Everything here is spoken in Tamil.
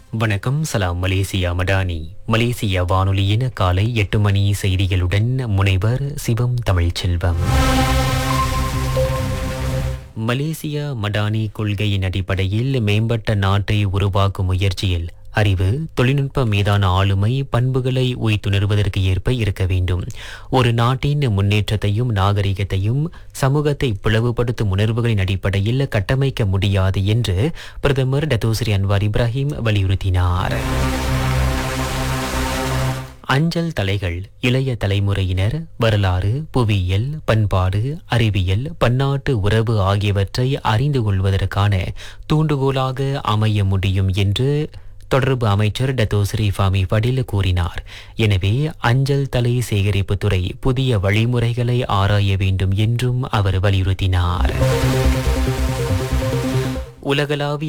வணக்கம் சலாம் மலேசியா மடானி மலேசிய வானொலியின் காலை எட்டு மணி செய்திகளுடன் முனைவர் சிவம் தமிழ்ச்செல்வம் மலேசிய மடானி கொள்கையின் அடிப்படையில் மேம்பட்ட நாட்டை உருவாக்கும் முயற்சியில் அறிவு தொழில்நுட்ப மீதான ஆளுமை பண்புகளை உய்த்துணர்வதற்கு ஏற்ப இருக்க வேண்டும் ஒரு நாட்டின் முன்னேற்றத்தையும் நாகரிகத்தையும் சமூகத்தை பிளவுபடுத்தும் உணர்வுகளின் அடிப்படையில் கட்டமைக்க முடியாது என்று பிரதமர் டத்தோஸ்ரீ அன்வார் இப்ராஹிம் வலியுறுத்தினார் அஞ்சல் தலைகள் இளைய தலைமுறையினர் வரலாறு புவியியல் பண்பாடு அறிவியல் பன்னாட்டு உறவு ஆகியவற்றை அறிந்து கொள்வதற்கான தூண்டுகோலாக அமைய முடியும் என்று தொடர்பு அமைச்சர் டத்தோஸ்ரீ ஃபாமி படில் கூறினார் எனவே அஞ்சல் தலை சேகரிப்பு துறை புதிய வழிமுறைகளை ஆராய வேண்டும் என்றும் அவர் வலியுறுத்தினார் உலகளாவிய